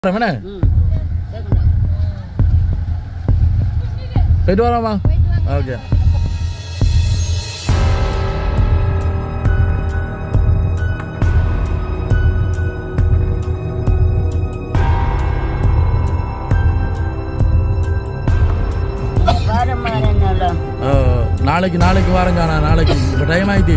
என்ன ம் கேட்கணும் போயிட்டு வராமா ஓகே வாரம் என்னோட நாளைக்கு நாளைக்கு வாரங்க நான் நாளைக்கு இப்போ டைம் ஆயிட்டு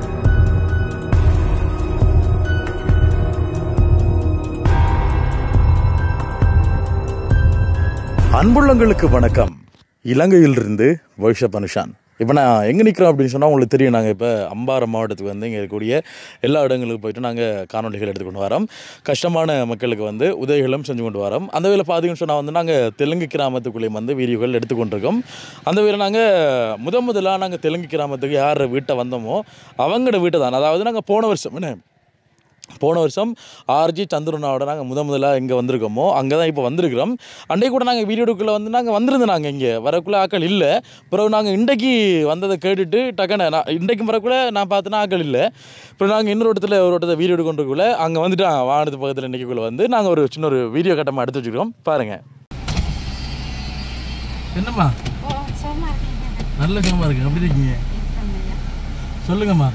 அன்புள்ளங்களுக்கு வணக்கம் இலங்கையிலிருந்து வைஷப் அனுஷான் இப்போ நான் எங்கே நிற்கிறோம் அப்படின்னு சொன்னால் உங்களுக்கு தெரியும் நாங்கள் இப்போ அம்பாரம் மாவட்டத்துக்கு வந்து இங்கே இருக்கக்கூடிய எல்லா இடங்களுக்கும் போயிட்டு நாங்கள் காணொலிகள் எடுத்துக்கொண்டு வரோம் கஷ்டமான மக்களுக்கு வந்து உதவிகளும் செஞ்சு கொண்டு வரோம் அந்த வேலை பார்த்தீங்கன்னு சொன்னால் வந்து நாங்கள் தெலுங்கு கிராமத்துக்குள்ளேயும் வந்து வீடியோகள் எடுத்துக்கொண்டிருக்கோம் அந்த வேலை நாங்கள் முத முதலாக நாங்கள் தெலுங்கு கிராமத்துக்கு யார் வீட்டை வந்தோமோ அவங்களோட வீட்டை தான் அதாவது நாங்கள் போன வருஷம் என்ன போன வருஷம் ஆர்ஜி சந்திரனாவோட நாங்கள் முத முதலாக எங்கே வந்திருக்கோமோ அங்கே தான் இப்போ வந்திருக்கிறோம் அன்றைக்கு கூட நாங்கள் வீடியோக்குள்ளே வந்து நாங்கள் வந்திருந்தோம் நாங்கள் இங்கே வரக்குள்ளே ஆக்கள் இல்லை பிறகு நாங்கள் இன்றைக்கு வந்ததை கேட்டுட்டு டக்குன்னு நான் இன்றைக்கு வரக்குள்ள நான் பார்த்தேன்னா ஆக்கள் இல்லை அப்புறம் நாங்கள் இன்னொரு இடத்துல ஒரு இடத்துல வீடியோ எடுக்கொண்டிருக்குள்ள அங்கே வந்துட்டு ஆ, வானத்து பக்கத்தில் இன்றைக்குள்ளே வந்து நாங்கள் ஒரு சின்ன ஒரு வீடியோ கட்டமாக எடுத்து வச்சுக்கிறோம் பாருங்கள் என்னம்மா நல்ல சுகமாக இருக்கு எப்படி இருக்கீங்க சொல்லுங்கம்மா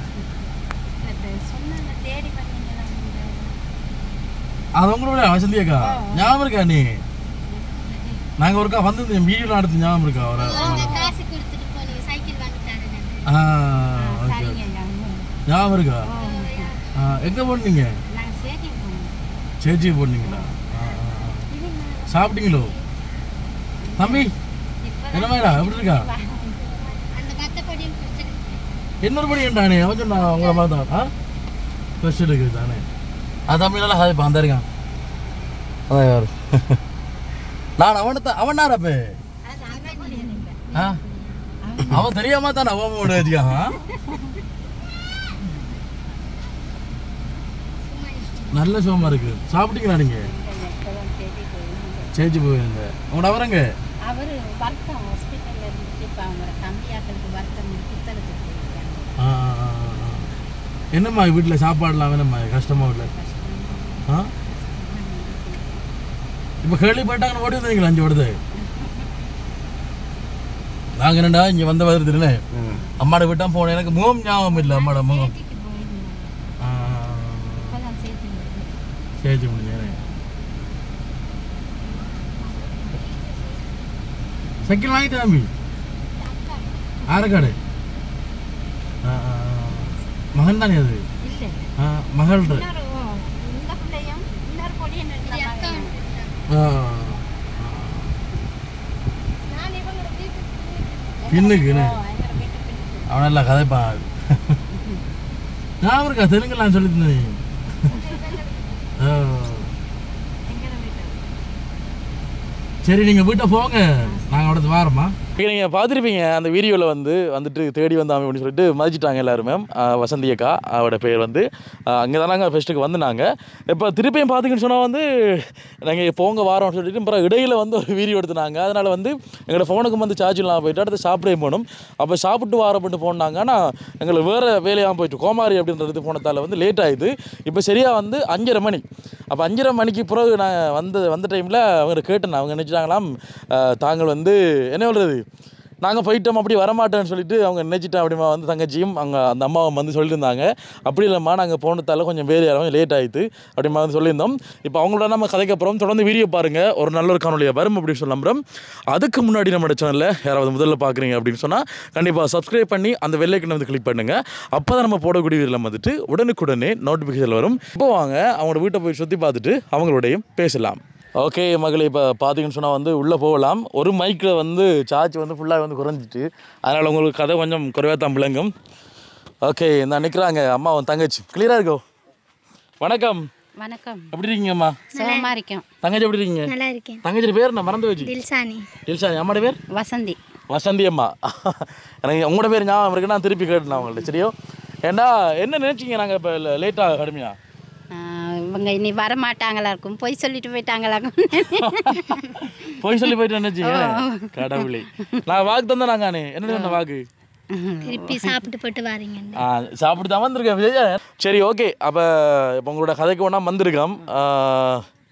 அது உங்களோட வசந்தியாக்கா ஞாபகம் இருக்கா நீ நாங்க ஒருக்கா வந்து வீடியோல எடுத்து ஞாபகம் இருக்கா ஒரு காசு கொடுத்துட்டு போனீங்க சைக்கிள் வாங்கிட்டாரு ஆ, okay. ஞாபகம் இருக்கா ஆ, எங்க போனீங்க சேச்சி போனீங்களா ஆ, ஆ, ஆ. சாப்பிட்டீங்களோ தம்பி என்ன மேடா எப்படி இருக்கா அந்த மத்தபடியும் கொடுத்துட்டு இன்னொரு படி ஏன்டானே அவன் சொன்னா உங்களை பார்த்தா ஆ ஸ்பெஷல் இருக்குது தானே அது தம்பி நல்லா ஹாய் அந்த இருக்கான் அதான் யார் நான் அவனை தான் அவன் நாரப்பே ஆ அவன் தெரியாம தான் அவன் ஓட வச்சுக்கான் நல்ல சோமா இருக்கு சாப்பிட்டீங்களா நீங்க சேச்சி போயிருங்க உங்களோட அவரங்க அவரு வருத்தம் ஹாஸ்பிட்டல்ல இருந்துட்டு இப்போ அவங்க தம்பியாக்களுக்கு வருத்தம் புத்தகத்துக்கு போயிருக்காங்க ஆ, ஆ, ஆ, ஆ. என்னம்மா வீட்டில் சாப்பாடுலாம் வேணும்மா கஷ்டமா இல்லை ஆ இப்போ கேள்விப்பட்டாங்கன்னு ஓடி வந்தீங்களா அஞ்சு ஓடுது நாங்கள் என்னடா இங்கே வந்த வருது இல்லை அம்மாட விட்டா போனேன் எனக்கு முகம் ஞாபகம் இல்லை அம்மாட முகம் வீட்டுக்கு போயிருந்தேன் ஆ, ஆ, ஆ. இப்போதான் சேர்த்து சரி முடிஞ்சேன் சைக்கிள் வாங்கிட்டு தம்பி ஆரக்காடு ஆ, ஆ, ஆ. மகன் தானே அது இல்லை ஆ, மகள்ற இன்னொரு இந்த பிள்ளையும் இன்னொரு பொடியும் இது அக்கா ஆ. நான் இவங்களோட வீட்டுக்கு பின்னுக்கு என்ன? எங்களோட வீட்டு பின்னுக்கு அவன் எல்லாம் கதைப்பான் ஞாபகம் இருக்கா தெலுங்குலாம் சொல்லியிருந்தேன் ஆ. எங்களோட வீட்டு சரி நீங்கள் வீட்டை போங்க நாங்கள் அடுத்து வாரம்மா நீங்கள் பார்த்துருப்பீங்க அந்த வீடியோவில் வந்து வந்துட்டு தேடி வந்தாங்க அப்படின்னு சொல்லிட்டு மதிச்சிட்டாங்க எல்லாருமே ஆஹ் வசந்தி அக்கா அவரோட பேர் வந்து அங்கே தான் நாங்கள் ஃபெஸ்ட்டுக்கு வந்தாங்க இப்போ திருப்பியும் பார்த்தீங்கன்னு சொன்னால் வந்து நாங்கள் போங்க வாரோம்னு சொல்லிட்டு அப்புறம் இடையில வந்து ஒரு வீடியோ எடுத்துனாங்க அதனால் வந்து எங்களோட ஃபோனுக்கு வந்து சார்ஜ் இல்லாமல் போயிட்டு அடுத்து சாப்பிடவே போகணும் அப்போ சாப்பிட்டு வாரம் பண்ணிட்டு போனாங்க ஆனால் எங்களுக்கு வேறு வேலையாக போயிட்டு கோமாரி அப்படின்றது போனதால் வந்து லேட் ஆயிடுது இப்போ சரியாக வந்து அஞ்சரை மணி அப்போ அஞ்சரை மணிக்கு பிறகு நான் வந்த வந்த டைமில் அவங்க கேட்டேன் அவங்க நினச்சிட்டாங்களாம் தாங்கள் வந்து என்ன சொல்கிறது நாங்கள் போயிட்டோம் அப்படி வரமாட்டோம்னு சொல்லிட்டு அவங்க நினச்சிட்டேன் அப்படிமா வந்து தங்கச்சியும் அவங்க அந்த அம்மாவும் வந்து சொல்லியிருந்தாங்க அப்படி இல்லைம்மா நாங்கள் போனதால கொஞ்சம் வேறு யாரும் லேட் ஆயிடுது அப்படிமா வந்து சொல்லியிருந்தோம் இப்போ அவங்களோட நம்ம கதைக்கு அப்புறம் தொடர்ந்து வீடியோ பாருங்கள் ஒரு நல்ல ஒரு காணொலியாக வரும் அப்படின்னு சொல்ல நம்புறோம் அதுக்கு முன்னாடி நம்ம சேனலில் யாராவது முதல்ல பார்க்குறீங்க அப்படின்னு சொன்னால் கண்டிப்பாக சப்ஸ்கிரைப் பண்ணி அந்த வெள்ளைக்கண்ணை வந்து கிளிக் பண்ணுங்கள் அப்போ தான் நம்ம போடக்கூடிய வீடியோவில் வந்துட்டு உடனுக்குடனே நோட்டிஃபிகேஷன் வரும் இப்போ வாங்க அவங்களோட வீட்டை போய் சுற்றி பார்த்துட்டு அவங்களோடையும் பேசலாம் ஓகே மகளே இப்போ பார்த்தீங்கன்னு சொன்னால் வந்து உள்ளே போகலாம் ஒரு மைக்கில் வந்து சார்ஜ் வந்து ஃபுல்லாக வந்து குறைஞ்சிட்டு அதனால் உங்களுக்கு கதை கொஞ்சம் குறைவாக தான் விளங்கும் ஓகே நான் நிற்கிறாங்க அம்மா உன் தங்கச்சி கிளியராக இருக்கோ வணக்கம் வணக்கம் எப்படி இருக்கீங்கம்மா சுகமா இருக்கோம் தங்கச்சி எப்படி இருக்கீங்க நல்லா இருக்கேன் தங்கச்சி பேர் நான் மறந்து வச்சு தில்சானி இல்சானி அம்மாட பேர் வசந்தி வசந்தி அம்மா எனக்கு உங்களோட பேர் ஞாபகம் இருக்கு நான் திருப்பி கேட்டேன் அவங்கள்ட்ட சரியோ ஏண்டா என்ன நினைச்சீங்க நாங்கள் இப்போ லேட்டாக கடுமையா ஆஹ் இவங்க இனி வர மாட்டாங்களா இருக்கும் பொய் சொல்லிட்டு போயிட்டாங்களா இருக்கும் போய் சொல்லி போயிட்டு நினைச்சீங்க கடவுளே நான் வாக்கு தந்தேன் நாங்கள் என்ன சொன்ன வாக்கு திருப்பி சாப்பிட்டு போட்டு வாரீங்க ஆ, சாப்பிட்டு தான் வந்திருக்கேன் விஜய் சரி ஓகே அப்போ இப்போ உங்களோட கதைக்கு ஒன்றா வந்திருக்கோம் ஆ,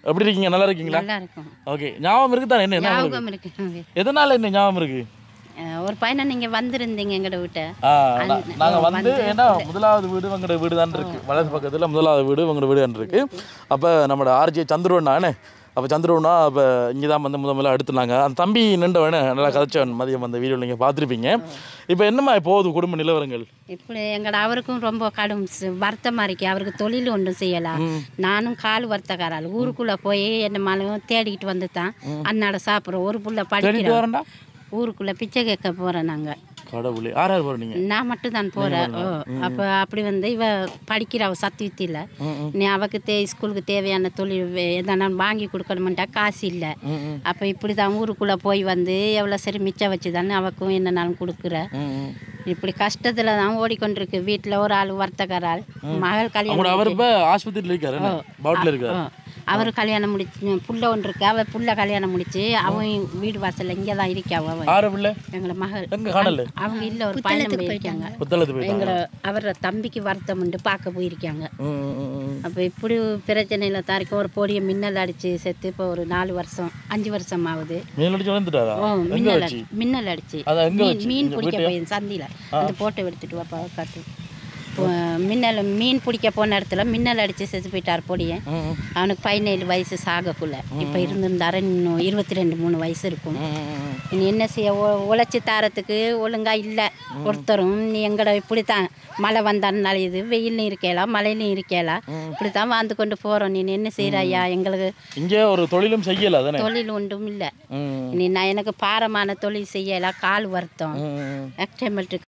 எப்படி இருக்கீங்க நல்லா இருக்கீங்களா நல்லா இருக்கும் ஓகே ஞாபகம் இருக்கு தானே என்ன என்ன உங்களுக்கு? ஞாபகம் இருக்கு எதனால என்ன ஞாபகம் இருக்கு அஹ் ஒரு பையனை நீங்க வந்திருந்தீங்க எங்கட வீட்டை ஆ, அன்- நா- நாங்க ஓ, வந்து வந்து ஏன்னா முதலாவது வீடு உங்களோட வீடு தான் இருக்கு வலது பக்கத்துல முதலாவது வீடு உங்களோட வீடு தான் இருக்கு அப்ப நம்மளோட ஆர்ஜே சந்திரவண்ணானே அப்போ சந்திரவண்ணா அப்போ இங்கே தான் வந்து முத முதல்ல எடுத்துனாங்க அந்த தம்பி நின்றவனே நல்லா கதைச்சவன் மதியம் அந்த வீடியோவில் நீங்கள் பார்த்துருப்பீங்க இப்போ என்னம்மா போகுது குடும்ப நிலவரங்கள் இப்படி எங்கட அவருக்கும் ரொம்ப கடும் ச- வருத்தமா இருக்கு அவருக்கு தொழில் ஒன்றும் செய்யலாம் நானும் கால் வருத்தக்காரால் ஊருக்குள்ள போய் என்ன மலையும் தேடிக்கிட்டு வந்து தான் அன்னாட சாப்பிட்றோம் ஒரு புள்ள தேடிட்டு படிக்கிறோம் வரேன்டா ஊருக்குள்ள பிச்சை கேட்க போறோம் நாங்க கடவுளே யார் யார் போகிற நீங்கள் நான் மட்டும் தான் போறேன் ஓ அப்போ அப்படி வந்து இவ படிக்கிறவ சத்தியத்தில் நீ அவக்கு தே ஸ்கூலுக்கு தேவையான தொழில் வே- எதனா வாங்கி கொடுக்கணுமெண்டா காசு இல்லை அப்போ இப்படி தான் ஊருக்குள்ளே போய் வந்து எவ்வளோ சரி மிச்சம் வச்சு தானே அவக்கும் என்னன்னாலும் கொடுக்குற இப்படி கஷ்டத்தில் தான் ஓடிக்கொண்டிருக்கு வீட்டில் ஒரு ஆள் வர்த்தகர் ஆள் மகள் அவங்களோட கல்யாணம் அவர் இப்போ ஆஸ்பத்திரியில் இருக்காரு என்ன? பாட்டில் இருக்காரு ஆ. அவர் கல்யாணம் முடிச்சு புள்ள ஒன்று இருக்கு அவ புள்ள கல்யாணம் முடிச்சு அவன் வீடு வாசல்ல இங்கே தான் இருக்கா அவ ஆறு பிள்ளை எங்களை மகள் எங்க காணல அவங்க இல்லை ஒரு பயணம் போயிருக்காங்க புத்தளத்து போயிட்டாங்க எங்களை அவரோட தம்பிக்கு வருத்தம் உண்டு பார்க்க போயிருக்காங்க ம், ம், ம், ம். அப்போ இப்படி பிரச்சனையில் தான் இருக்கு ஒரு பொடியை மின்னல் அடிச்சு செத்து இப்போ ஒரு நாலு வருஷம் அஞ்சு வருஷம் ஆகுது மேல் அடிச்சு வந்துட்டாரா ஓ எங்க மின்னல் வச்சு அடி- மின்னல் அடிச்சு அதான் எங்க மீன் வச்சு? மீன் இந்த பிடிக்க வீட்டையா? போய் சந்தியில் அந்த போட்டோ எடுத்துட்டு வாப்பா காட்டு இப்போ மின்னல் மீன் பிடிக்க போன இடத்துல மின்னல் அடிச்சு செத்து போயிட்டார் பொடியன் ம், ம். அவனுக்கு பதினேழு வயசு சாகக்குள்ள இப்போ இருந்திருந்தாரு இன்னும் இருபத்தி ரெண்டு மூணு வயசு இருக்கும் ம், ம், ம். இனி என்ன செய்ய உ- உழைச்சி தாரத்துக்கு ஒழுங்கா இல்லை ஒருத்தரும் நீ எங்கட இப்படி தான் மழை வந்தாலும் நலையுது வெயிலும் இருக்கேலாம் மழையிலும் இருக்கேலாம் இப்படி தான் வாழ்ந்து கொண்டு போகிறோம் நீ என்ன செய்கிற ஐயா எங்களுக்கு இங்கே ஒரு தொழிலும் செய்யல தானே தொழில் ஒன்றும் இல்லை ம், இனி நான் எனக்கு பாரமான தொழில் செய்யலாம் கால் வருத்தம் ம், ம். எக்ஸ்டெமெண்ட்டுக்கு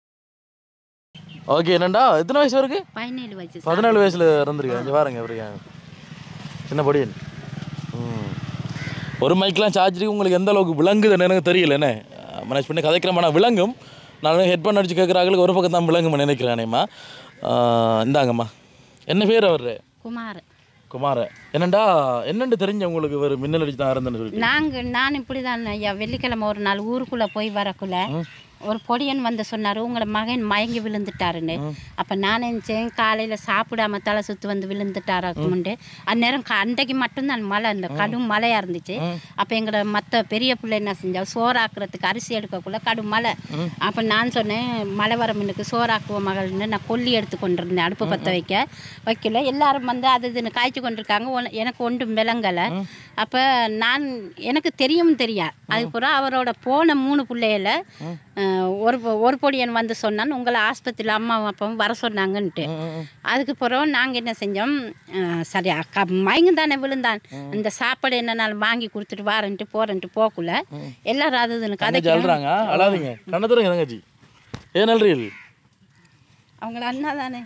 ஓகே என்னண்டா எத்தனை வயசு இருக்கு பதினேழு வயசு பதினாலு வயசுல இறந்துருக்கேன் இங்கே பாருங்க இவருக்கு சின்ன பொடியன் ம் ஒரு மைக்லாம் சார்ஜ் இருக்கு உங்களுக்கு எந்த அளவுக்கு விளங்குதுன்னு எனக்கு தெரியல என்ன மனேஜ் பண்ணி கதைக்கிறமான விளங்கும் நான் ஹெட்ஃபோன் அடிச்சு கேட்குறாங்களுக்கு ஒரு பக்கம் தான் விளங்கும் நினைக்கிறேனேம்மா இந்தாங்கம்மா என்ன பேர் அவர் குமார் குமார என்னண்டா என்னண்டு தெரிஞ்ச உங்களுக்கு ஒரு மின்னல் அடிச்சு தான் இறந்துன்னு சொல்லிட்டு நாங்கள் நான் இப்படி தான் ஐயா வெள்ளிக்கிழமை ஒரு நாள் ஊருக்குள்ளே போய் வரக்குள்ள ஒரு பொடியன் வந்து சொன்னார் உங்களோட மகன் மயங்கி விழுந்துட்டாருன்னு அப்போ நான் நினச்சேன் காலையில் சாப்பிடாம தலை சுற்றி வந்து விழுந்துட்டாராக்குமுண்டு அந்நேரம் க- அன்றைக்கு மட்டும்தான் மழை அந்த கடும் மழையாக இருந்துச்சு அப்போ எங்களோட மற்ற பெரிய பிள்ளை என்ன செஞ்சா சோறாக்குறதுக்கு அரிசி எடுக்கக்குள்ள கடும் மழை அப்போ நான் சொன்னேன் மழை வர முன்னுக்கு சோறாக்குவ மகள்னு நான் கொல்லி எடுத்து கொண்டிருந்தேன் அடுப்பு பற்ற வைக்க வைக்கல எல்லாரும் வந்து அது இதுன்னு காய்ச்சி கொண்டிருக்காங்க ஒண்ணு- எனக்கு ஒன்றும் விளங்கலை அப்போ நான் எனக்கு தெரியும் தெரியா அதுக்கப்புறம் அவரோட போன மூணு பிள்ளையில அஹ், ஒரு பொ- ஒரு பொடியன் வந்து சொன்னான் உங்களை ஆஸ்பத்திரியில் அம்மாவும் அப்பாவும் வர சொன்னாங்கன்ட்டு அதுக்கப்புறம் நாங்கள் என்ன செஞ்சோம் அஹ், சரி அக்கா மயங்கு தானே விழுந்தான் இந்த சாப்பாடு என்னன்னாலும் வாங்கி கொடுத்துட்டு வாரன்ட்டு போறேன்ட்டு போக்குள்ள எல்லாரும் அது இதுன்னு தங்கச்சி கதைக்கு அழுறாங்க அழாதீங்க கண்ண தருங்க தங்கச்சி ஏன் அல்றீல் அவங்கள அண்ணா தானே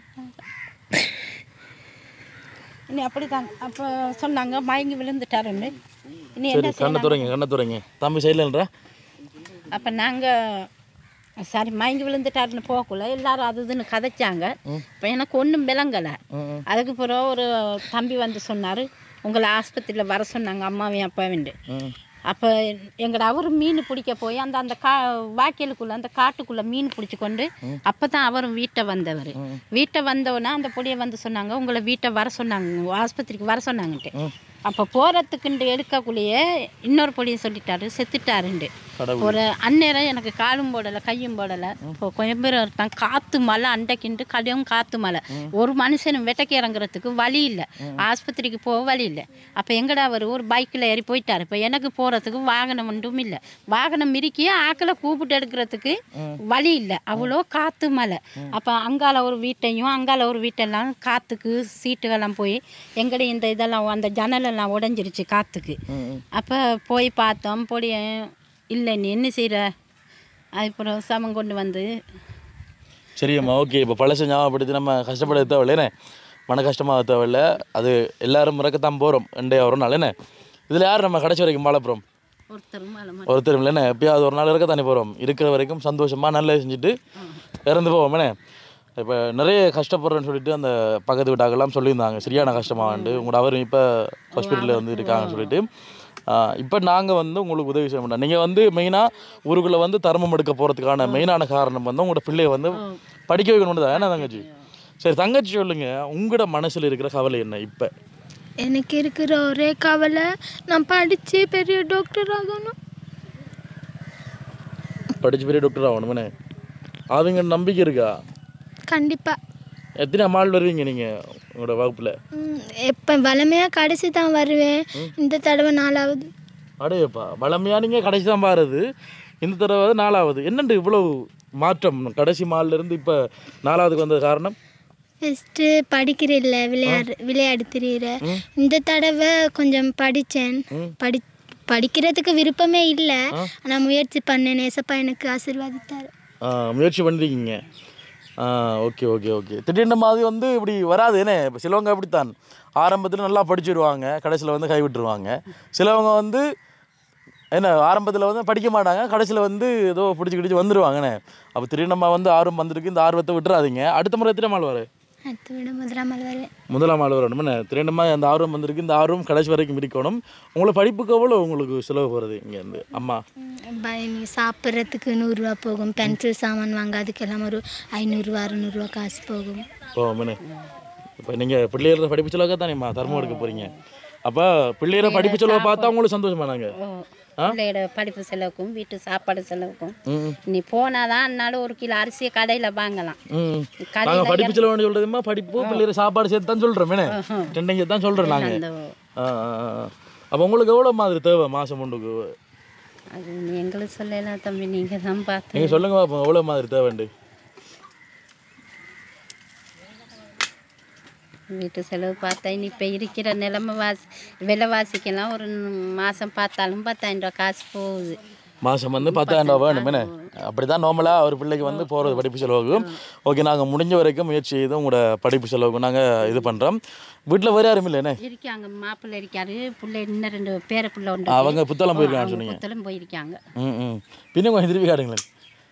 இனி அப்படிதான் அப்போ சொன்னாங்க மயங்கி விழுந்துட்டாருன்னு இனி என்ன சரி கண்ணை துறைங்க கண்ணை துறைங்க தம்பி சைட்லன்றா அப்போ நாங்கள் சரி மயங்கி விழுந்துட்டாருன்னு போகக்குள்ள எல்லாரும் அது இதுன்னு கதைச்சாங்க இப்போ எனக்கு ஒன்றும் விளங்கலை அதுக்கு பிறகு ஒரு தம்பி வந்து சொன்னார் உங்களை ஆஸ்பத்திரியில் வர சொன்னாங்க அம்மாவையும் அப்பாவிண்டு ம் அப்போ எங்கட அவர் மீன் பிடிக்க போய் அந்த அந்த கா வாய்க்காலுக்குள்ள அந்த காட்டுக்குள்ள மீன் பிடிச்சி கொண்டு அப்போ தான் அவரும் வீட்டை வந்தவர் வீட்டை வந்தோடனே அந்த பொடியை வந்து சொன்னாங்க உங்களை வீட்டை வர சொன்னாங்க ஆஸ்பத்திரிக்கு வர சொன்னாங்கன்ட்டு அப்போ போகிறதுக்குண்டு எடுக்கக்குள்ளேயே இன்னொரு பொடியை சொல்லிட்டாரு செத்துட்டாருண்டு கடவுள் ஒரு அந்நேரம் எனக்கு காலும் போடலை கையும் போடலை இப்போ கோயம்பேடு இருக்கான் காற்று மழை அண்டைக்கிண்டு கடும் காற்று மழை ஒரு மனுஷனும் வெட்டைக்கு இறங்குறதுக்கு வழி இல்லை ஆஸ்பத்திரிக்கு போக வழி இல்லை அப்போ எங்கடா அவர் ஒரு பைக்கில் ஏறி போயிட்டார் இப்போ எனக்கு போகிறதுக்கு வாகனம் ஒன்றும் இல்லை வாகனம் மிரிக்கி ஆக்களை கூப்பிட்டு எடுக்கிறதுக்கு வழி இல்லை அவ்வளோ காற்று மழை அப்போ அங்கால ஒரு வீட்டையும் அங்கால ஒரு வீட்டெல்லாம் காற்றுக்கு சீட்டுகள்லாம் போய் எங்கடி இந்த இதெல்லாம் அந்த ஜன்னலெல்லாம் உடஞ்சிருச்சு காற்றுக்கு அப்போ போய் பார்த்தோம் பொடி இல்லை நீ என்ன செய்கிற அதுக்கப்புறம் சமம் கொண்டு வந்து சரியம்மா ஓகே இப்போ பழச ஞாபகப்படுத்தி நம்ம கஷ்டப்பட தேவையில்லைண்ணே மன கஷ்டமாக தேவையில்ல அது எல்லாரும் மறக்கத்தான் போகிறோம் ரெண்டே ஒரு நாள் என்ன இதில் யார் நம்ம கடைசி வரைக்கும் வாழப்போகிறோம் ஒருத்தரும் மேலே ஒருத்தர் இல்லைண்ணே எப்பயாவது ஒரு நாள் இருக்க தானே போகிறோம் இருக்கிற வரைக்கும் சந்தோஷமாக நல்லது செஞ்சுட்டு இறந்து போவோமேண்ணே இப்போ நிறைய கஷ்டப்படுறேன்னு சொல்லிட்டு அந்த பக்கத்து வீட்டாக்கெல்லாம் சொல்லியிருந்தாங்க சரியான கஷ்டமாகண்டு உங்களோட அவரும் இப்போ ஹாஸ்பிட்டலில் வந்து இருக்காங்கன்னு சொல்லிட்டு இப்போ நாங்கள் வந்து உங்களுக்கு உதவி செய்ய மாட்டோம் நீங்கள் வந்து மெயினாக ஊருக்குள்ளே வந்து தர்மம் எடுக்க போகிறதுக்கான மெயினான காரணம் வந்து உங்களோட பிள்ளைய வந்து படிக்க வைக்கணும் தான் என்ன தங்கச்சி சரி தங்கச்சி சொல்லுங்க உங்களோட மனசில் இருக்கிற கவலை என்ன இப்போ எனக்கு இருக்கிற ஒரே கவலை நான் படித்து பெரிய டாக்டர் ஆகணும் படிச்சு பெரிய டாக்டர் ஆகணுமே அவங்க நம்பிக்கை இருக்கா கண்டிப்பாக எத்தனை அம்மாள் வருவீங்க நீங்கள் உங்களோட வகுப்பில் எப்போ வளமையாக கடைசி தான் வருவேன் இந்த தடவை நாலாவது அடையப்பா வளமையாக நீங்கள் கடைசி தான் பாருது இந்த தடவை நாலாவது என்னண்டு இவ்வளவு மாற்றம் கடைசி மால்ல இருந்து இப்போ நாலாவதுக்கு வந்த காரணம் ஃபஸ்ட்டு படிக்கிறதில்ல விளையாடு விளையாடு திரியிற இந்த தடவை கொஞ்சம் படித்தேன் படி படிக்கிறதுக்கு விருப்பமே இல்லை ஆனால் முயற்சி பண்ணேன் நேசப்பா எனக்கு ஆசீர்வாதித்தார் ஆ, முயற்சி பண்ணிருக்கீங்க ஆ ஓகே ஓகே ஓகே திடீர்னு மாதிரி வந்து இப்படி வராது என்ன இப்போ சிலவங்க அப்படித்தான் ஆரம்பத்தில் நல்லா படிச்சிருவாங்க கடைசியில் வந்து கைவிட்டுருவாங்க சிலவங்க வந்து என்ன ஆரம்பத்தில் வந்து படிக்க மாட்டாங்க கடைசியில் வந்து ஏதோ பிடிச்சி கிடிச்சு வந்துடுவாங்கண்ணே அப்போ திடீர்னு வந்து ஆர்வம் வந்திருக்கு இந்த ஆர்வத்தை விட்டுறாதீங்க அடுத்த முறை எத்தனை நாள் வர அடுத்த விட முதலாம் நாள் வருவேன் முதலாம் ஆள் வரணும் என்ன திடீர்னு அந்த ஆர்வம் வந்திருக்கு இந்த ஆர்வம் கடைசி வரைக்கும் இருக்கணும் உங்களை படிப்புக்கு எவ்வளோ உங்களுக்கு செலவு போகிறது இங்கேருந்து அம்மா பய- சாப்பிட்றதுக்கு நூறுரூவா போகும் பென்சில் சாமான் வாங்க அதுக்கெல்லாம் ஒரு ஐநூறுரூவா அறுநூறுவா காசு போகும் ஓ மனு இப்போ நீங்கள் பிள்ளைகள படிப்பு செலவுக்காக தானேம்மா தர்மம் எடுக்க போகிறீங்க அப்போ பிள்ளைகளை படிப்பு செலவை பார்த்தா உங்களுக்கு சந்தோஷமானாங்க பிள்ளையோட படிப்பு செலவுக்கும் வீட்டு சாப்பாடு செலவுக்கும் ம் நீ போனாதான் அன்னாலும் ஒரு கிலோ அரிசியை கடையில் வாங்கலாம் ம் கடையில நாங்கள் படிப்பு செலவுன்னு சொல்கிறதுமா படிப்பு பிள்ளைகளை சாப்பாடு சேர்த்து தான் சொல்கிறோம் மேனே ரெண்டைங்க தான் சொல்கிறோம் நாங்கள் அந்த அப்போ உங்களுக்கு எவ்வளோ மாதிரி தேவை மாதம் ஒன்றுக்கு அது நீ எங்களுக்கு சொல்லலாம் தம்பி நீங்கள் தான் பார்த்து நீங்கள் சொல்லுங்க பாப்போம் எவ்வளோ மாதிரி தேவைண்டு வீட்டு செலவு பார்த்தா இனி இப்போ இருக்கிற நிலைமை வாசி விலைவாசிக்கெல்லாம் ஒரு மாதம் பார்த்தாலும் பத்தாயிரம் ரூபா காசு போகுது மாதம் வந்து பத்தாயிரம் ரூபா வேணும் என்ன அப்படி தான் நார்மலாக ஒரு பிள்ளைக்கு வந்து போகிறது படிப்பு செலவுக்கு ஓகே நாங்கள் முடிஞ்ச வரைக்கும் முயற்சி செய்து உங்களோட படிப்பு செலவுக்கு நாங்கள் இது பண்ணுறோம் வீட்டில் வேறு யாரும் இல்லை என்ன இருக்காங்க மாப்பிள்ளை இருக்காரு பிள்ளை இன்னும் ரெண்டு பேர பிள்ளை உண்டு அவங்க புத்தளம் போயிருக்காங்க அவங்க சொன்னீங்க புத்தளம் போயிருக்காங்க ம் ம் பின்ன கொஞ்சம் திருப்பி காட்டுங்களேன்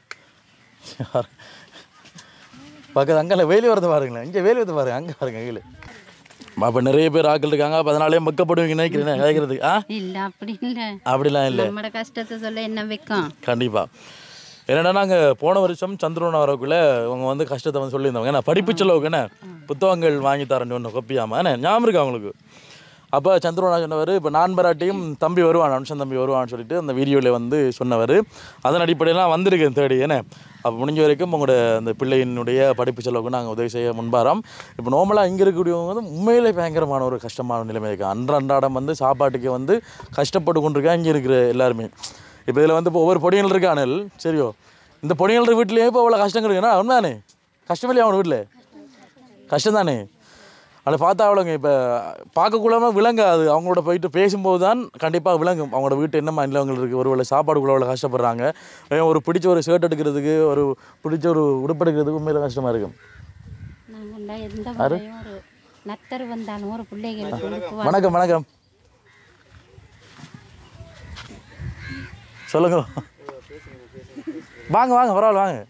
பக்கத்து அங்கே வெயில் வரது பாருங்களேன் இங்கே வெயில் வரது பாருங்க அங்கே பாருங்க வெயில் அப்போ நிறைய பேர் ஆட்கள் இருக்காங்க அப்போ அதனாலே மக்கப்படுவீங்க நினைக்கிறேன் கேட்குறதுக்கு ஆ இல்லை அப்படி இல்லை அப்படிலாம் இல்லை நம்மளோட கஷ்டத்தை சொல்ல என்ன வைக்கும் கண்டிப்பாக என்னடா நாங்கள் போன வருஷம் சந்திரன் வரக்குள்ளே அவங்க வந்து கஷ்டத்தை வந்து சொல்லியிருந்தாங்க ஏன்னா படிப்பு செலவுக்கு என்ன புத்தகங்கள் வாங்கி தரேன் ஒன்று கொப்பியாமல் என்ன ஞாபகம் இருக்கா அவங்களுக்கு அப்போ சந்திரனா சொன்னவர் இப்போ நான் பராட்டியும் தம்பி வருவான் அனுஷன் தம்பி வருவான்னு சொல்லிட்டு அந்த வீடியோவில் வந்து சொன்னவர் அதன் அடிப்படையில் வந்திருக்கேன் தேடி என்ன அப்போ முடிஞ்ச வரைக்கும் உங்களோட அந்த பிள்ளையினுடைய படிப்பு செலவுக்கு நாங்கள் உதவி செய்ய முன்பாரோம் இப்போ நார்மலாக இங்கே இருக்கக்கூடியவங்க வந்து உண்மையிலே பயங்கரமான ஒரு கஷ்டமான நிலைமை இருக்குது அன்ற அன்றாடம் வந்து சாப்பாட்டுக்கு வந்து கஷ்டப்பட்டு கொண்டிருக்கா இங்கே இருக்கிற எல்லாருமே இப்போ இதில் வந்து இப்போ ஒவ்வொரு பொடியல் இருக்கானல் சரியோ இந்த பொடியல் வீட்லேயே இப்போ அவ்வளோ கஷ்டம் இருக்குன்னா உண்மைதானே கஷ்டம் இல்லையா அவன் வீட்டில் கஷ்டம் தானே அதை பார்த்தா அவ்வளோங்க இப்போ பார்க்கக்கூடாம விளங்காது அவங்களோட போயிட்டு பேசும்போது தான் கண்டிப்பாக விளங்கும் அவங்களோட வீட்டு என்ன நிலவங்கள் இருக்குது ஒரு வேளை சாப்பாடுக்குள்ள அவ்வளோ கஷ்டப்படுறாங்க ஏன் ஒரு பிடிச்ச ஒரு ஷர்ட் எடுக்கிறதுக்கு ஒரு பிடிச்ச ஒரு உடுப்பு எடுக்கிறதுக்கு உண்மையில கஷ்டமாக இருக்கும் நாங்கள் எந்த முறையும் ஒரு நத்தர் வந்தாலும் ஒரு பிள்ளைகளுக்கு உடுப்பு வணக்கம் வணக்கம் சொல்லுங்க வாங்க வாங்க பரவாயில்ல வாங்க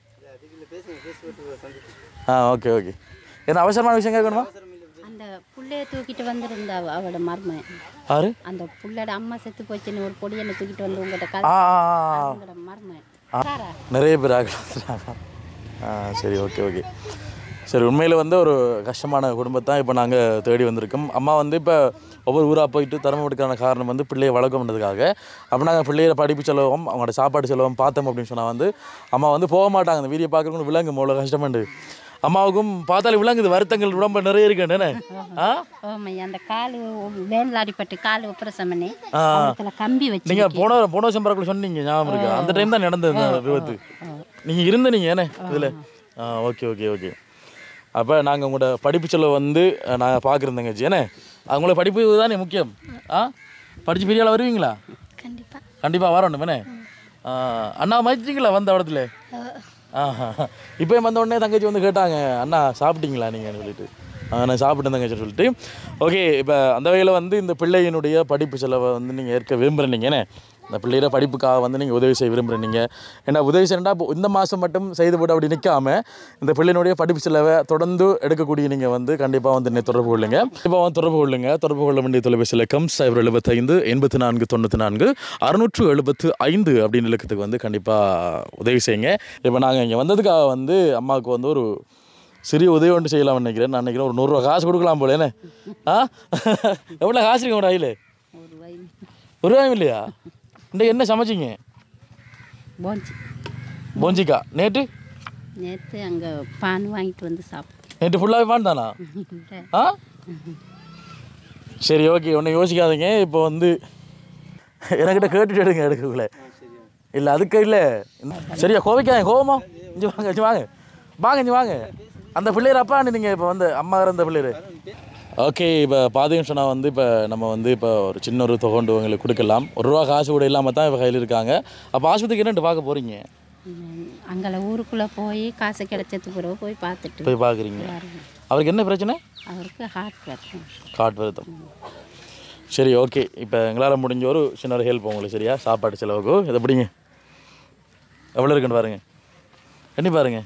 ஆ ஓகே ஓகே என்ன அவசரமான விஷயம் கேட்கணுமா அந்த புள்ளைய தூக்கிட்டு வந்திருந்தா அவ- அவளோட மருமகன் ஆறு அந்த புள்ளோட அம்மா செத்து போச்சுன்னு ஒரு பொடியனை தூக்கிட்டு வந்து உங்கள்கிட்ட ஆ கதை ஆ, ஆ, ஆ. அவங்களோட மருமகன் சாரா நிறைய பேர் ஆகலாம் ஆ சரி ஓகே ஓகே சரி உண்மையில் வந்து ஒரு கஷ்டமான குடும்பத்தான் இப்போ நாங்கள் தேடி வந்திருக்கோம் அம்மா வந்து இப்போ ஒவ்வொரு ஊராக போயிட்டு தரம் எடுக்கான காரணம் வந்து பிள்ளையை வளர்க்க பண்ணுறதுக்காக அப்போ நாங்கள் பிள்ளைய படிப்பு செலவும் அவங்களோட சாப்பாடு செலவும் பார்த்தோம் அப்படின்னு சொன்னால் வந்து அம்மா வந்து போக மாட்டாங்க அந்த வீடியோ பார்க்குறவங்க விலங்கு அவ்வளோ கஷ்டமாண்டு அம்மாவுக்கும் பார்த்தாலே விலங்குது வருத்தங்கள் உடம்பு நிறைய இருக்குன்னு ஆ ஓமையா அந்த கால் வேனில் அடிப்பட்டு கால் உப்பரசம் பண்ணி ஆ. அதுல கம்பி வச்சு நீங்கள் போன போன வருஷம் பரவாயில்ல சொன்னீங்க ஞாபகம் இருக்கு அந்த டைம் தான் நடந்தது இந்த விபத்து நீங்கள் இருந்த நீங்கள் ஏனே இதில் ஆ ஓகே ஓகே ஓகே அப்போ நாங்கள் உங்களோட படிப்பு செலவு வந்து நாங்கள் பார்க்குறோம் ஜி ஏனே அவங்களோட படிப்பு தானே முக்கியம் ஆ படித்து பெரிய ஆளா வருவீங்களா கண்டிப்பாக கண்டிப்பாக வரணும் என்ன அண்ணா மதிச்சிங்களா வந்த இடத்துல ஆஹா இப்போயும் வந்த உடனே தங்கச்சி வந்து கேட்டாங்க அண்ணா சாப்பிட்டீங்களா நீங்கன்னு சொல்லிட்டு ஆ, நான் சாப்பிட்டேன் தங்கச்சி சொல்லிட்டு ஓகே இப்போ அந்த வகையில் வந்து இந்த பிள்ளையினுடைய படிப்பு செலவை வந்து நீங்கள் ஏற்க விரும்புகிறீங்கன்னு இந்த பிள்ளையோட படிப்புக்காக வந்து நீங்கள் உதவி செய்ய விரும்புகிறீங்க ஏன்னா உதவி செய்யணும்னா இப்போ இந்த மாதம் மட்டும் செய்து போட்டு அப்படி நிற்காம இந்த பிள்ளையினுடைய படிப்பு செலவை தொடர்ந்து எடுக்கக்கூடிய நீங்கள் வந்து கண்டிப்பாக வந்து என்னை தொடர்பு கொள்ளுங்க இப்போ வந்து தொடர்பு கொள்ளுங்க தொடர்பு கொள்ள வேண்டிய தொலைபேசி இலக்கம் சைபர் எழுபத்தைந்து எண்பத்தி நான்கு தொண்ணூற்றி நான்கு அறுநூற்று எழுபத்து ஐந்து அப்படின்னு இலக்கத்துக்கு வந்து கண்டிப்பாக உதவி செய்யுங்க இப்போ நாங்கள் இங்கே வந்ததுக்காக வந்து அம்மாவுக்கு வந்து ஒரு சிறிய உதவி ஒன்று செய்யலாம் நினைக்கிறேன் நான் நினைக்கிறேன் ஒரு நூறுரூவா காசு கொடுக்கலாம் போல என்ன ஆ எவ்வளோ காசு இருக்கு உங்களோட கையில் ஒரு வயது ஒரு ரூபாயும் இல்லையா இன்றைக்கு என்ன சமைச்சிங்க போஞ்சி போஞ்சிக்கா நேற்று நேற்று அங்கே பான் வாங்கிட்டு வந்து சாப்பிட்டேன் நேற்று ஃபுல்லாகவே பான் தானா ஆ சரி ஓகே ஒன்றும் யோசிக்காதீங்க இப்போ வந்து என்கிட்ட கேட்டுட்டு எடுங்க எடுக்கக்குள்ள இல்லை அதுக்கு இல்லை சரியா கோவிக்காங்க கோவமா இஞ்சி வாங்க இஞ்சி வாங்க வாங்க இஞ்சி வாங்க அந்த பிள்ளையர் அப்பா நீங்கள் இப்போ வந்து அம்மா இருந்த பிள்ளையர் ஓகே இப்போ பாதையும் சொன்னால் வந்து இப்போ நம்ம வந்து இப்போ ஒரு சின்ன ஒரு தொகை உங்களுக்கு கொடுக்கலாம் ஒரு ரூபா காசு கூட இல்லாமல் தான் இப்போ கையில் இருக்காங்க அப்போ ஆஸ்பத்திரிக்கு என்னட்டு பார்க்க போகிறீங்க அங்கே ஊருக்குள்ளே போய் காசு கிடைச்சதுக்கு பிறகு போய் பார்த்துட்டு போய் பார்க்குறீங்க வருவேன். அவருக்கு என்ன பிரச்சனை அவருக்கு ஹார்ட் பிரச்சனை காட் வருத்தம் சரி ஓகே இப்போ எங்களால் முடிஞ்ச ஒரு சின்ன ஒரு ஹெல்ப் உங்களுக்கு சரியா சாப்பாடு செலவுக்கு இதை பிடிங்க எவ்வளோ இருக்குன்னு பாருங்க எண்ணி பாருங்க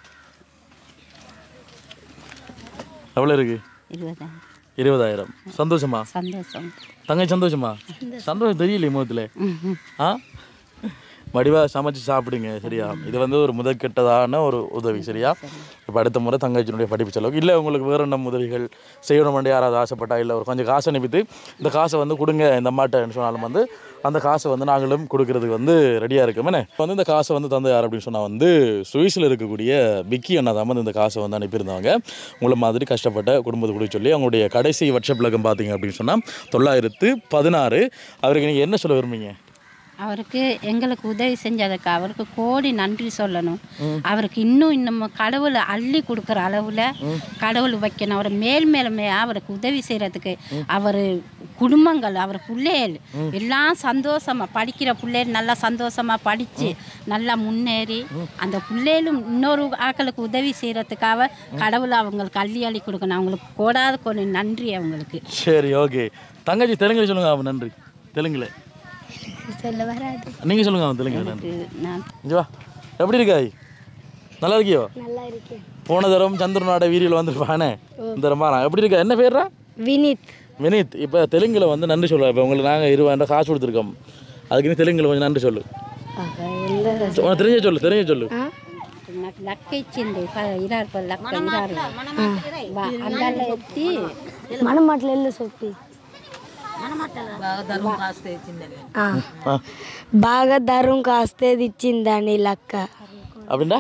எவ்வளோ இருக்கு இருபதாயிரம் இருபதாயிரம் சந்தோஷமா சந்தோஷம் தங்கை சந்தோஷமா சந்தோஷம் தெரியலையே முகத்தில் ஆ வடிவாக சமைச்சு சாப்பிடுங்க சரியா இது வந்து ஒரு முதற்கட்டதான ஒரு உதவி சரியா இப்போ அடுத்த முறை தங்கச்சியினுடைய படிப்பு செலவுக்கு இல்லை உங்களுக்கு வேறு என்ன உதவிகள் செய்யணும்னு யாராவது ஆசைப்பட்டா இல்லை ஒரு கொஞ்சம் காசு அனுப்பித்து இந்த காசை வந்து கொடுங்க இந்த அம்மாட்டன்னு சொன்னாலும் வந்து அந்த காசை வந்து நாங்களும் கொடுக்கறதுக்கு வந்து ரெடியாக இருக்கோம் என்ன இப்போ வந்து இந்த காசை வந்து தந்த யார் அப்படின்னு சொன்னால் வந்து சுவிஸில் இருக்கக்கூடிய விக்கி அண்ணா தான் வந்து இந்த காசை வந்து அனுப்பியிருந்தாங்க உங்களை மாதிரி கஷ்டப்பட்ட குடும்பத்தை கூட சொல்லி அவங்களுடைய கடைசி வாட்ஸ்அப் இலக்கம் பார்த்தீங்க அப்படின்னு சொன்னால் தொள்ளாயிரத்து பதினாறு அவருக்கு நீங்கள் என்ன சொல்ல விரும்புங்க அவருக்கு எங்களுக்கு உதவி செஞ்சதுக்கு அவருக்கு கோடி நன்றி சொல்லணும் அவருக்கு இன்னும் இன்னும் கடவுளை அள்ளி கொடுக்குற அளவில் கடவுள் வைக்கணும் அவர் மேல் மேலுமே அவருக்கு உதவி செய்கிறதுக்கு அவர் குடும்பங்கள் அவர் பிள்ளைகள் எல்லாம் சந்தோஷமாக படிக்கிற பிள்ளைகள் நல்லா சந்தோஷமாக படித்து நல்லா முன்னேறி அந்த பிள்ளைகளும் இன்னொரு ஆக்களுக்கு உதவி செய்கிறதுக்காக கடவுள் அவங்களுக்கு அள்ளி அள்ளி கொடுக்கணும் அவங்களுக்கு கோடாத கொண்டு நன்றி அவங்களுக்கு சரி ஓகே தங்கச்சி தெலுங்குல சொல்லுங்க அவன் நன்றி தெலுங்குல சொல்ல வராது நீங்கள் சொல்லுங்க அவன் தெலுங்குல நன்றி நான் இங்க வா எப்படி இருக்காய் நல்லா இருக்கியோ நல்லா இருக்கேன் போன தரம் சந்திரனோட வீடியோவில் வந்திருப்பானே இந்த தரம் பாரு எப்படி இருக்கா என்ன பேர்ரா வினித் வினீத் இப்போ தெலுங்குல வந்து நன்றி சொல்லுவா இப்போ உங்களுக்கு நாங்கள் இருபதாயிரம் காசு கொடுத்துருக்கோம் அதுக்கு நீ தெலுங்குல கொஞ்சம் நன்றி சொல்லு உனக்கு தெரிஞ்ச சொல்லு தெரிஞ்ச சொல்லு నాకు లక్క ఇచ్చింది ప- ఇరవై రూపాయలు లక్క ఇరవై వా- అందాల్లో ఎత్తి మన మాటలు వెళ్ళు సొప్పి బాగా ధరం కాస్తేది ఇచ్చిందని లక్క அப்படின்னா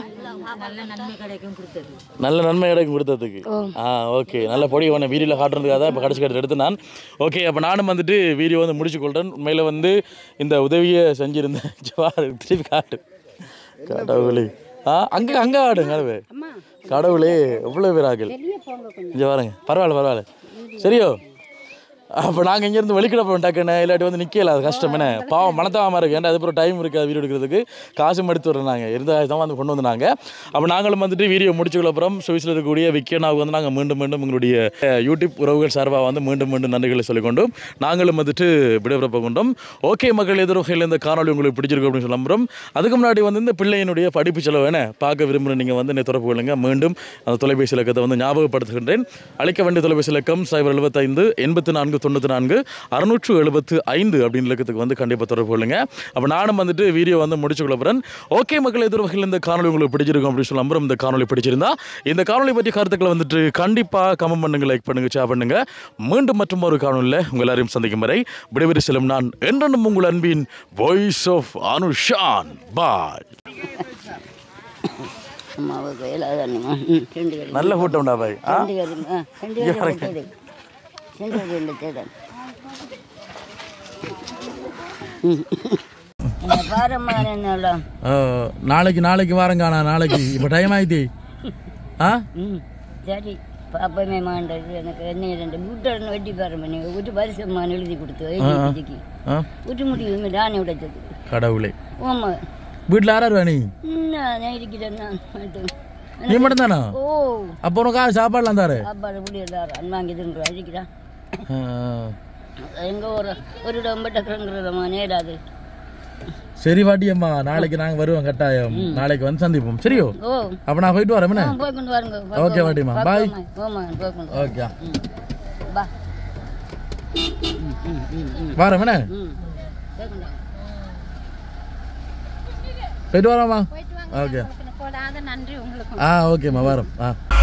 நல்ல நன்மை கிடைக்கும் கொடுத்ததுக்கு ஆ ஓகே நல்ல பொடி உன்னை வீடியோவில் காட்டுறதுக்காக தான் இப்போ கடைசி கட்டு எடுத்து நான் ஓகே அப்போ நானும் வந்துட்டு வீடியோ வந்து முடிச்சு கொள்கிறேன் உண்மையில் வந்து இந்த உதவியை செஞ்சுருந்தேன் ஜவார் திருப்பி காட்டு கடவுளே ஆ அங்கே அங்கே ஆடு கடவுளே கடவுளே எவ்வளோ பேர் ஆகல் இங்கே பாருங்க பரவாயில்ல பரவாயில்ல சரியோ அப்போ நாங்கள் இங்கேருந்து வெளிக்கிட போவோம் டக்குன்னு இல்லாட்டி வந்து நிற்கல அது கஷ்டம் என்ன பாவம் மனத்தாமல் இருக்கு ஏன்னா அதுக்கப்புறம் டைம் இருக்காது வீடியோ எடுக்கிறதுக்கு காசும் எடுத்து வரோம் நாங்கள் இருந்த காசு தான் வந்து கொண்டு வந்தாங்க அப்போ நாங்களும் வந்துட்டு வீடியோ முடிச்சுக்கல அப்புறம் சுவிஸில் இருக்கக்கூடிய விக்கியனாவுக்கு வந்து நாங்கள் மீண்டும் மீண்டும் எங்களுடைய அஹ், யூடியூப் உறவுகள் சார்பாக வந்து மீண்டும் மீண்டும் நன்றிகளை சொல்லிக்கொண்டும் நாங்களும் வந்துட்டு விடைபெறப்ப கொண்டோம் ஓகே மக்கள் எதிர்வகையில் இந்த காணொலி உங்களுக்கு பிடிச்சிருக்கு அப்படின்னு சொல்ல நம்புறோம் அதுக்கு முன்னாடி வந்து இந்த பிள்ளையினுடைய படிப்பு செலவு என்ன பார்க்க விரும்புகிற நீங்கள் வந்து என்னை தொடர்பு கொள்ளுங்க மீண்டும் அந்த தொலைபேசி இலக்கத்தை வந்து ஞாபகப்படுத்துகின்றேன் அழைக்க வேண்டிய தொலைபேசி இலக்கம் சைபர் எழுபத்தைந்து எண்பத்தி நான்கு தொண்ணூற்றி நான்கு அறுநூற்று எழுபத்து ஐந்து அப்படின்னு இலக்கத்துக்கு வந்து கண்டிப்பாக தொடர்பு கொள்ளுங்க அப்போ நானும் வந்துட்டு வீடியோ வந்து முடிச்சு கொள்ளப்படுறேன் ஓகே மக்கள் எதிர்வகையில் இந்த காணொலி உங்களுக்கு பிடிச்சிருக்கும் அப்படின்னு சொல்ல நம்புறோம் இந்த காணொலி பிடிச்சிருந்தா இந்த காணொலி பற்றி கருத்துக்களை வந்துட்டு கண்டிப்பாக கமெண்ட் பண்ணுங்க லைக் பண்ணுங்க ஷேர் பண்ணுங்க மீண்டும் மற்றும் ஒரு காணொலியில் உங்கள் எல்லாரையும் சந்திக்கும் வரை விடைபெறி செல்லும் நான் என்றென்னும் உங்கள் அன்பின் வாய்ஸ் ஆஃப் அனுஷான் பாய் அம்மாவுக்கு இல்லாதம்மா ரெண்டு பேரும் நல்ல கூட்டம்டா பாய் ஆ ரெண்டு பேரும் ஆ, ரெண்டு பேரும் விட்டது ரெண்டு பேரும் விட்டது பாரம்மா என்னோட அஹ், நாளைக்கு நாளைக்கு வாரங்காண்ணா நாளைக்கு இப்போ டைம் ஆயிடுச்சு ஆ ம் சரி பாப்பமே மாண்டது எனக்கு என்ன ரெண்டு வீட்டை வெட்டி பாருமா நீங்கள் வீட்டு பரிசம்மான் எழுதி கொடுத்து எழுதிக்கு ஆ வீட்டு முடியுமே தானே உடைச்சது கடவுளே ஓமா வீட்டில் யாராரு நீ நான் இருக்கிறேன் நான் மட்டும். நீ மட்டும் தானா ஓ அப்போ உனக்கு ஆள் சாப்பாடுலாம் தாரு சாப்பாடு முடியல அன்பாங்க இதுன்ற அழிக்கிறான் எங்க ஒரு ஒரு இடம் பட்டக்கிறங்கிறதம்மா நேடாது சரி பாட்டியம்மா நாளைக்கு நாங்கள் வருவோம் கட்டாயம் நாளைக்கு வந்து சந்திப்போம் சரியோ ஓ அப்போ நான் போயிட்டு வரேன் என்ன? போய் கொண்டு வாருங்க ஓகே பாட்டியம்மா பாய் போமா போய் கொண்டு வா. ஓகே ம். பா வரேன் என்ன ம் போய் கொண்டு வா. போயிட்டு வரோம்மா ஓகே போடாத நன்றி உங்களுக்கு ஆ ஓகேம்மா வரோம் ஆ